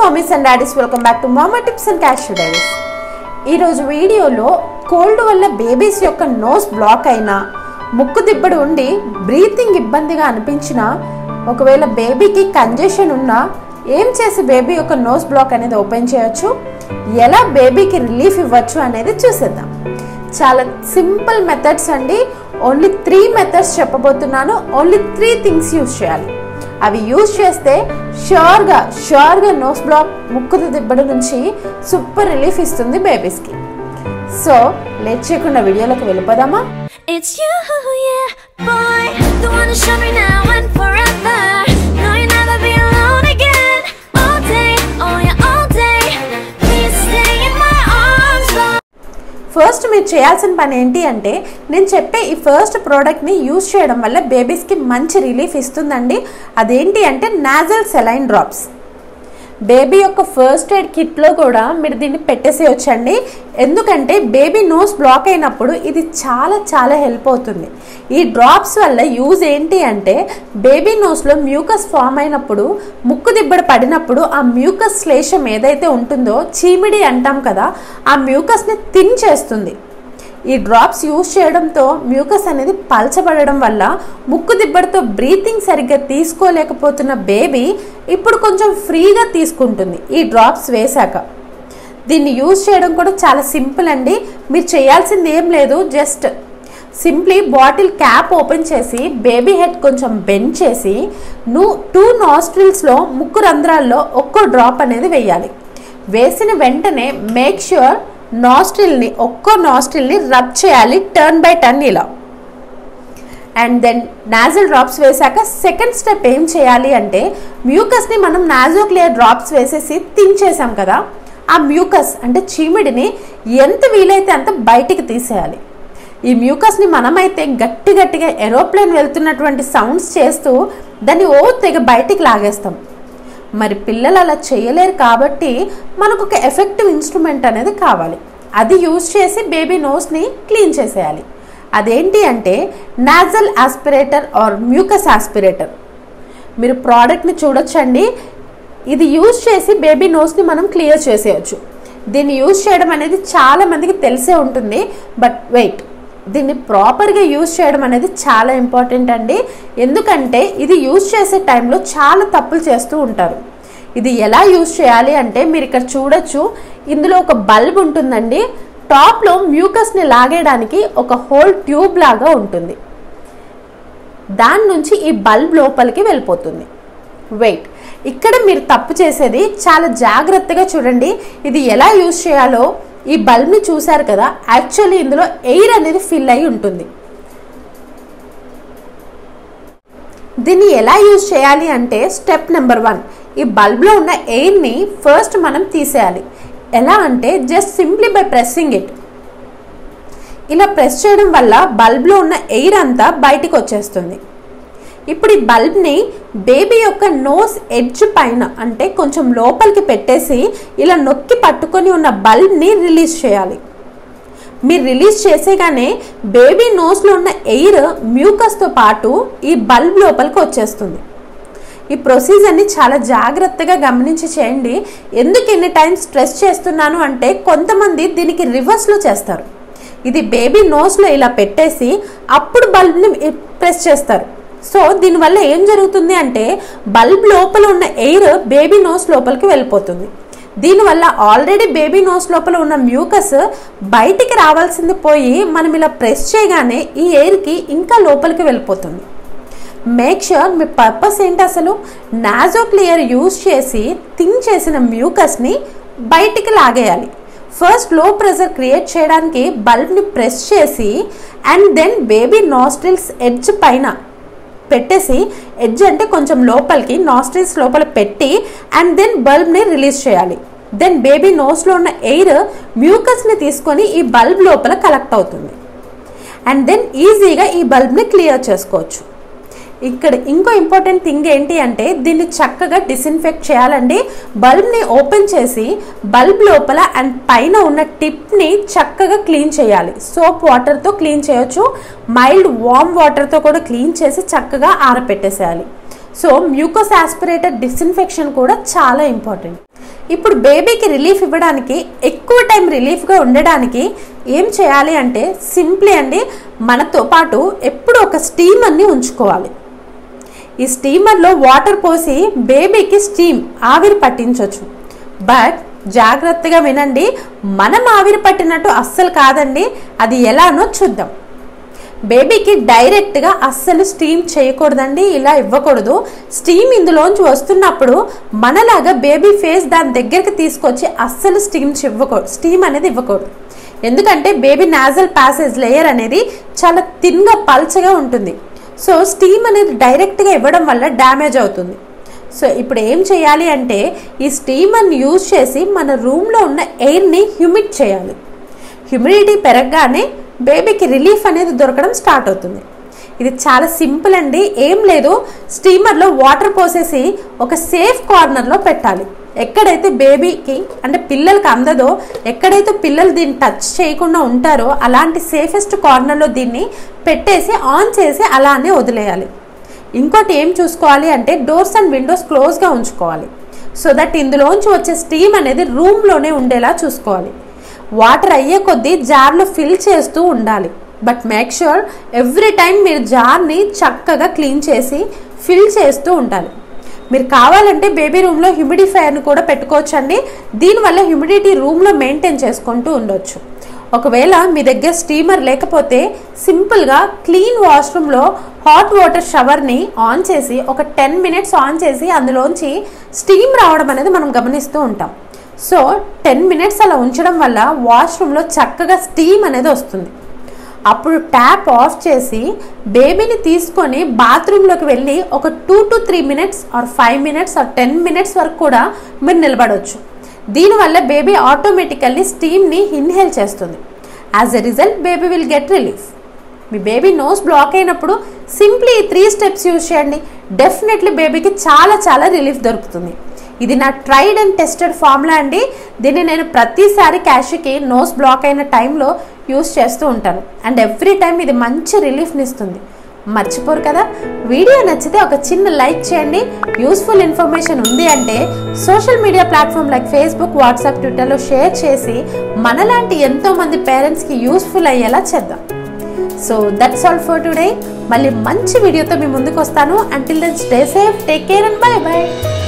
Mummies and daddies welcome back to mama tips and cash diaries ఈరోజు వీడియోలో cold వల్ల babies యొక్క nose block అయినా ముక్కు దిబ్బడు ఉండి బ్రీతింగ్ ఇబ్బందిగా అనిపించినా ఒకవేళ బేబీకి కంజెషన్ ఉన్నా ఏం చేసి బేబీ యొక్క నోస్ బ్లాక్ అనేది ఓపెన్ చేయొచ్చు ఎలా బేబీకి రిలీఫ్ ఇవ్వచ్చు అనేది చూసేద్దాం చాలా సింపుల్ మెథడ్స్ అండి ఓన్లీ త్రీ మెథడ్స్ చెప్పబోతున్నాను ఓన్లీ త్రీ థింగ్స్ యూజ్ చేయాలి అవి యూజ్ చేస్తే ష్యూర్గా ష్యూర్గా నోస్ బ్లాక్ ముక్కు దిబ్బడి నుంచి సూపర్ రిలీఫ్ ఇస్తుంది బేబీస్కి సో లేట్ చేయకుండా వీడియోలోకి వెళ్ళిపోదామా It's you, yeah, boy. The one to show me now and forever. No, you'll never be alone again. All day, oh yeah, all day. Please stay in my arms, boy. First మీరు చేయాల్సిన పని ఏంటి అంటే నేను చెప్పే ఈ first ప్రోడక్ట్ని use చేయడం వల్ల బేబీస్కి మంచి రిలీఫ్ ఇస్తుందండి అదేంటి అంటే నాజల్ సెలైన్ డ్రాప్స్ బేబీ యొక్క ఫస్ట్ ఎయిడ్ కిట్లో కూడా మీరు దీన్ని పెట్టేసేయొచ్చండి ఎందుకంటే బేబీ నోస్ బ్లాక్ అయినప్పుడు ఇది చాలా చాలా హెల్ప్ అవుతుంది ఈ డ్రాప్స్ వల్ల యూజ్ ఏంటి అంటే బేబీ నోస్లో మ్యూకస్ ఫామ్ అయినప్పుడు ముక్కు దిబ్బడ పడినప్పుడు ఆ మ్యూకస్ శ్లేషం ఏదైతే ఉంటుందో చీమిడి అంటాం కదా ఆ మ్యూకస్ని థిన్ చేస్తుంది ఈ డ్రాప్స్ యూజ్ చేయడంతో మ్యూకస్ అనేది పల్చబడడం వల్ల ముక్కు దిబ్బడితో బ్రీతింగ్ సరిగ్గా తీసుకోలేకపోతున్న బేబీ ఇప్పుడు కొంచెం ఫ్రీగా తీసుకుంటుంది ఈ డ్రాప్స్ వేశాక దీన్ని యూజ్ చేయడం కూడా చాలా సింపుల్ అండి మీరు చేయాల్సింది ఏం లేదు just simply bottle cap open చేసి బేబీ హెడ్ కొంచెం బెండ్ చేసి ను టూ నాస్ట్రిల్స్లో ముక్కు రంధ్రాల్లో ఒక్కో డ్రాప్ అనేది వేయాలి వేసిన వెంటనే మేక్ ష్యూర్ నాస్ట్రిల్ని ఒక్కో నాస్ట్రిల్ని రబ్ చేయాలి టర్న్ బై టర్న్ ఇలా అండ్ దెన్ నాజల్ డ్రాప్స్ వేశాక సెకండ్ స్టెప్ ఏం చేయాలి అంటే మ్యూకస్ని మనం నాజోక్లియర్ డ్రాప్స్ వేసేసి తించేసాం కదా ఆ మ్యూకస్ అంటే చీమిడిని ఎంత వీలైతే అంత బయటికి తీసేయాలి ఈ మ్యూకస్ని మనమైతే గట్టి గట్టిగా ఏరోప్లేన్ వెళ్తున్నటువంటి సౌండ్స్ చేస్తూ దాన్ని ఓ తెగ బయటికి లాగేస్తాం మరి పిల్లలు అలా చేయలేరు కాబట్టి మనకు ఒక ఎఫెక్టివ్ ఇన్స్ట్రుమెంట్ అనేది కావాలి అది యూజ్ చేసి బేబీ నోస్ని క్లీన్ చేసేయాలి అదేంటి అంటే nasal aspirator or mucus aspirator మీరు ప్రోడక్ట్ని చూడొచ్చండి ఇది యూజ్ చేసి బేబీ నోస్ని మనం క్లియర్ చేసేయచ్చు దీన్ని యూజ్ చేయడం అనేది చాలా మందికి తెలిసే ఉంటుంది బట్ వెయిట్ దీన్ని ప్రాపర్గా యూజ్ చేయడం అనేది చాలా ఇంపార్టెంట్ అండి ఎందుకంటే ఇది యూజ్ చేసే టైంలో చాలా తప్పులు చేస్తూ ఉంటారు ఇది ఎలా యూజ్ చేయాలి అంటే మీరు ఇక్కడ చూడొచ్చు ఇందులో ఒక బల్బ్ ఉంటుందండి టాప్లో మ్యూకస్ని లాగేయడానికి ఒక హోల్ ట్యూబ్ లాగా ఉంటుంది దాని నుంచి ఈ బల్బ్ లోపలికి వెళ్ళిపోతుంది వెయిట్ ఇక్కడ మీరు తప్పు చేసేది చాలా జాగ్రత్తగా చూడండి ఇది ఎలా యూజ్ చేయాలో ఈ బల్బ్ని చూశారు కదా యాక్చువల్లీ ఇందులో ఎయిర్ అనేది ఫిల్ అయి ఉంటుంది దీన్ని ఎలా యూజ్ చేయాలి అంటే స్టెప్ నెంబర్ వన్ ఈ బల్బ్లో ఉన్న ఎయిర్ని ఫస్ట్ మనం తీసేయాలి ఎలా అంటే just simply by pressing it ఇలా ప్రెస్ చేయడం వల్ల బల్బ్లో ఉన్న ఎయిర్ అంతా బయటికి వచ్చేస్తుంది ఇప్పుడు ఈ బల్బ్ని బేబీ యొక్క నోస్ ఎడ్జ్ పైన అంటే కొంచెం లోపలికి పెట్టేసి ఇలా నొక్కి పట్టుకొని ఉన్న బల్బ్ని రిలీజ్ చేయాలి మీరు రిలీజ్ చేసేగానే బేబీ నోస్లో ఉన్న ఎయిర్ మ్యూకస్తో పాటు ఈ బల్బ్ లోపలికి వచ్చేస్తుంది ఈ ప్రొసీజర్ని చాలా జాగ్రత్తగా గమనించి చేయండి ఎందుకు ఎన్ని టైమ్స్ స్ట్రెస్ చేస్తున్నాను అంటే కొంతమంది దీనికి రివర్స్లో చేస్తారు ఇది బేబీ నోస్లో ఇలా పెట్టేసి అప్పుడు బల్బ్ని ప్రెస్ చేస్తారు సో దీనివల్ల ఏం జరుగుతుంది అంటే బల్బ్ లోపల ఉన్న ఎయిర్ బేబీ నోస్ లోపలికి వెళ్ళిపోతుంది దీనివల్ల ఆల్రెడీ బేబీ నోస్ లోపల ఉన్న మ్యూకస్ బయటికి రావాల్సింది పోయి మనం ఇలా ప్రెస్ చేయగానే ఈ ఎయిర్కి ఇంకా లోపలికి వెళ్ళిపోతుంది మేక్ ష్యూర్ మీ పర్పస్ ఏంటి అసలు నాజో క్లియర్ యూజ్ చేసి థిన్ చేసిన మ్యూకస్ని బయటికి లాగేయాలి ఫస్ట్ లో ప్రెషర్ క్రియేట్ చేయడానికి బల్బ్ని ప్రెస్ చేసి and then baby nostrils edge పైన పెట్టేసి ఎడ్జ్ అంటే కొంచెం లోపలికి నాస్ట్రిల్స్ లోపల పెట్టి అండ్ దెన్ బల్బ్ని రిలీజ్ చేయాలి దెన్ బేబీ నోస్లో ఉన్న ఎయిర్ మ్యూకస్ని తీసుకొని ఈ బల్బ్ లోపల కలెక్ట్ అవుతుంది అండ్ దెన్ ఈజీగా ఈ బల్బ్ని క్లియర్ చేసుకోవచ్చు ఇక్కడ ఇంకో ఇంపార్టెంట్ థింగ్ ఏంటి అంటే దీన్ని చక్కగా డిస్ఇన్ఫెక్ట్ చేయాలండి బల్బ్ని ఓపెన్ చేసి బల్బ్ లోపల అండ్ పైన ఉన్న టిప్ని చక్కగా క్లీన్ చేయాలి సోప్ వాటర్తో క్లీన్ చేయొచ్చు మైల్డ్ వామ్ వాటర్తో కూడా క్లీన్ చేసి చక్కగా ఆరపెట్టేసేయాలి సో మ్యూకోస్ ఆస్పిరేటర్ డిస్ఇన్ఫెక్షన్ కూడా చాలా ఇంపార్టెంట్ ఇప్పుడు బేబీకి రిలీఫ్ ఇవ్వడానికి ఎక్కువ టైం రిలీఫ్గా ఉండడానికి ఏం చేయాలి అంటే సింప్లీ అండి మనతో పాటు ఎప్పుడు ఒక స్టీమర్ని ఉంచుకోవాలి ఈ స్టీమర్లో వాటర్ పోసి బేబీకి స్టీమ్ ఆవిరి పట్టించవచ్చు బట్ జాగ్రత్తగా వినండి మనం ఆవిరి పట్టినట్టు అస్సలు కాదండి అది ఎలానో చూద్దాం బేబీకి డైరెక్ట్గా అస్సలు స్టీమ్ చేయకూడదండి ఇలా ఇవ్వకూడదు స్టీమ్ ఇందులోంచి వస్తున్నప్పుడు మనలాగా బేబీ ఫేస్ దాని దగ్గరికి తీసుకొచ్చి అస్సలు స్టీమ్ ఇవ్వకూడదు స్టీమ్ అనేది ఇవ్వకూడదు ఎందుకంటే బేబీ నాజల్ ప్యాసేజ్ లేయర్ అనేది చాలా థిన్గా పల్చగా ఉంటుంది సో స్టీమ్ అనేది డైరెక్ట్గా ఇవ్వడం వల్ల డ్యామేజ్ అవుతుంది సో ఇప్పుడు ఏం చేయాలి అంటే ఈ స్టీమర్ని యూజ్ చేసి మన రూమ్లో ఉన్న ఎయిర్ని హ్యూమిడ్ చేయాలి హ్యూమిడిటీ పెరగగానే బేబీకి రిలీఫ్ అనేది దొరకడం స్టార్ట్ అవుతుంది ఇది చాలా సింపుల్ అండి ఏం లేదు స్టీమర్లో వాటర్ పోసేసి ఒక సేఫ్ కార్నర్లో పెట్టాలి ఎక్కడైతే బేబీకి అంటే పిల్లలకి అందదో ఎక్కడైతే పిల్లలు దీన్ని టచ్ చేయకుండా ఉంటారో అలాంటి సేఫెస్ట్ కార్నర్లో దీన్ని పెట్టేసి ఆన్ చేసి అలానే వదిలేయాలి ఇంకోటి ఏం చూసుకోవాలి అంటే డోర్స్ అండ్ విండోస్ క్లోజ్గా ఉంచుకోవాలి సో దట్ ఇందులోంచి వచ్చే స్టీమ్ అనేది రూమ్లోనే ఉండేలా చూసుకోవాలి వాటర్ అయ్యే కొద్దీ జార్లో ఫిల్ చేస్తూ ఉండాలి but make sure every time మీరు జార్ని చక్కగా క్లీన్ చేసి ఫిల్ చేస్తూ ఉండాలి మీరు కావాలంటే బేబీ రూమ్లో హ్యూమిడిఫైయర్ని కూడా పెట్టుకోవచ్చండి దీనివల్ల హ్యూమిడిటీ రూమ్లో మెయింటైన్ చేసుకుంటూ ఉండొచ్చు ఒకవేళ మీ దగ్గర స్టీమర్ లేకపోతే సింపుల్గా క్లీన్ వాష్రూమ్లో హాట్ వాటర్ షవర్ని ఆన్ చేసి ఒక టెన్ మినిట్స్ ఆన్ చేసి అందులోంచి స్టీమ్ రావడం అనేది మనం గమనిస్తూ ఉంటాం సో టెన్ మినిట్స్ అలా ఉంచడం వల్ల వాష్రూమ్లో చక్కగా స్టీమ్ అనేది వస్తుంది అప్పుడు ట్యాప్ ఆఫ్ చేసి బేబీని తీసుకొని బాత్రూంలోకి వెళ్ళి ఒక two to three minutes or five minutes or ten minutes వరకు కూడా మీరు నిలబడవచ్చు దీనివల్ల బేబీ ఆటోమేటికల్లీ స్టీమ్ని ఇన్హేల్ చేస్తుంది as a result baby will get relief మీ బేబీ నోస్ బ్లాక్ అయినప్పుడు సింప్లీ ఈ త్రీ స్టెప్స్ యూజ్ చేయండి డెఫినెట్లీ బేబీకి చాలా చాలా రిలీఫ్ దొరుకుతుంది ఇది నా ట్రైడ్ అండ్ టెస్టెడ్ ఫార్ములా అండి దీన్ని నేను ప్రతిసారి క్యాష్కి నోస్ బ్లాక్ అయిన టైంలో యూస్ చేస్తూ ఉంటాను అండ్ ఎవ్రీ టైం ఇది మంచి రిలీఫ్ని ఇస్తుంది మర్చిపోరు కదా వీడియో నచ్చితే ఒక చిన్న లైక్ చేయండి యూస్ఫుల్ ఇన్ఫర్మేషన్ ఉంది అంటే social media platform like Facebook WhatsApp ట్విట్టర్లో షేర్ చేసి మనలాంటి ఎంతో మంది పేరెంట్స్కి యూస్ఫుల్ అయ్యేలా చేద్దాం so that's all for today మళ్ళీ మంచి వీడియోతో మీ ముందుకు వస్తాను until then stay safe take care and bye by